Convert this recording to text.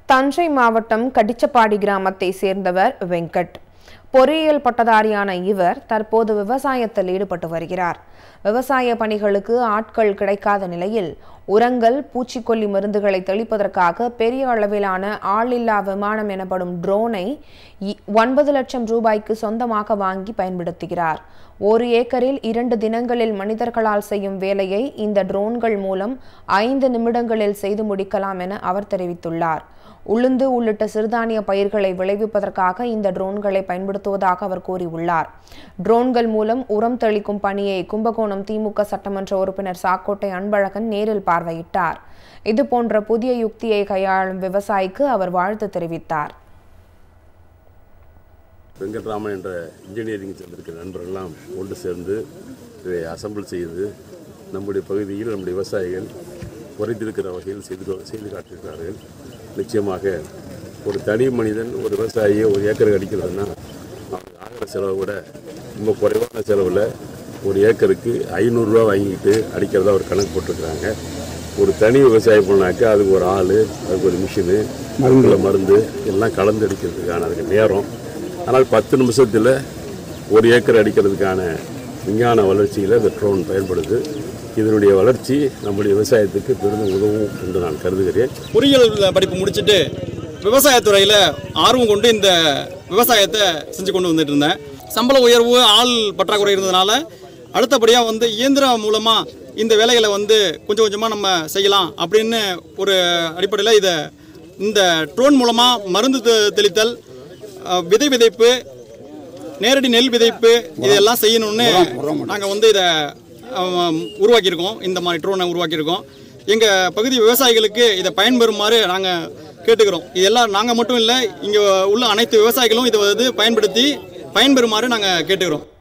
தஞ்சை மாவட்டம் கடிச்சப்பாடி கிராமத்தை சேர்ந்தவர் வெங்கட் பொறியியல் பட்டதாரியான இவர் தற்போது விவசாயத்தில் ஈடுபட்டு வருகிறார் விவசாய பணிகளுக்கு ஆட்கள் கிடைக்காத நிலையில் உரங்கள் பூச்சிக்கொல்லி மருந்துகளை தெளிப்பதற்காக பெரிய அளவிலான ஆளில்லா விமானம் எனப்படும் ட்ரோனை இ- ஒன்பது லட்சம் ரூபாய்க்கு சொந்தமாக வாங்கி பயன்படுத்துகிறார் ஒரு ஏக்கரில் இரண்டு தினங்களில் மனிதர்களால் செய்யும் வேலையை இந்த ட்ரோன்கள் மூலம் ஐந்து நிமிடங்களில் செய்து முடிக்கலாம் என அவர் தெரிவித்துள்ளார் உளுந்து உள்ளிட்ட சிறுதானிய பயிர்களை விளைவிப்பதற்காக இந்த ட்ரோன்களை பயன்படுத்துவதாக அவர் கூறியுள்ளார் ட்ரோன்கள் மூலம் உரம் தெளிக்கும் பணியை கும்பகோணம் திமுக சட்டமன்ற உறுப்பினர் சாக்கோட்டை அன்பழகன் நேரில் பார்வையிட்டார் இது போன்ற புதிய யுக்தியை கையாளும் விவசாயிக்கு அவர் வாழ்த்து தெரிவித்தார் வெங்கட்ராமன் என்ற இன்ஜினியரிங் சேர்ந்திருக்கிற நண்பர்கள்லாம் ஒன்று சேர்ந்து இதை அசம்பிள் செய்து நம்முடைய பகுதியில் நம்முடைய விவசாயிகள் குறைந்திருக்கிற வகையில் செய்து செய்து காட்டியிருக்கிறார்கள் நிச்சயமாக ஒரு தனி மனிதன் ஒரு விவசாயியை ஒரு ஏக்கர் அடிக்கிறதுனா அவனுக்கு ஆகிற செலவை விட ரொம்ப குறைவான செலவில் ஒரு ஏக்கருக்கு ஐநூறுரூவா வாங்கிட்டு அடிக்கிறதா ஒரு கணக்கு போட்டிருக்கிறாங்க ஒரு தனி விவசாயம் பண்ணாக்கா அதுக்கு ஒரு ஆள் அதுக்கு ஒரு மிஷினு மருந்துல மருந்து எல்லாம் கலந்து அடிக்கிறதுக்கான அதுக்கு நேரம் ஆனால் பத்து நிமிஷத்தில் ஒரு ஏக்கர் அடிக்கிறதுக்கான விஞ்ஞான வளர்ச்சியில் இந்த ட்ரோன் பயன்படுது இதனுடைய வளர்ச்சி நம்முடைய விவசாயத்துக்கு பெரிதும் உதவும் என்று நான் கருதுகிறேன் பொறியியல் படிப்பு முடிச்சுட்டு விவசாயத்துறையில் ஆர்வம் கொண்டு இந்த விவசாயத்தை செஞ்சு கொண்டு வந்துட்டு இருந்தேன் சம்பள உயர்வு ஆள் பற்றாக்குறை இருந்ததுனால அடுத்தபடியாக வந்து இயந்திரம் மூலமாக இந்த வேலைகளை வந்து கொஞ்சம் கொஞ்சமாக நம்ம செய்யலாம் அப்படின்னு ஒரு அடிப்படையில் இதை இந்த ட்ரோன் மூலமாக மருந்து தெ- தெளித்தல் அஹ், விதை விதைப்பு நேரடி நெல் விதைப்பு இதெல்லாம் செய்யணும்னு நாங்கள் வந்து இதை ஆம், உருவாக்கியிருக்கோம் இந்த மாதிரி ட்ரோனை உருவாக்கியிருக்கோம் எங்கள் பகுதி விவசாயிகளுக்கு இதை பயன்பெறுமாறு நாங்கள் கேட்டுக்கிறோம் இதெல்லாம் நாங்கள் மட்டும் இல்லை இங்கே உள்ள அனைத்து விவசாயிகளும் இதை வந்து பயன்படுத்தி பயன்பெறுமாறு நாங்கள் கேட்டுக்கிறோம்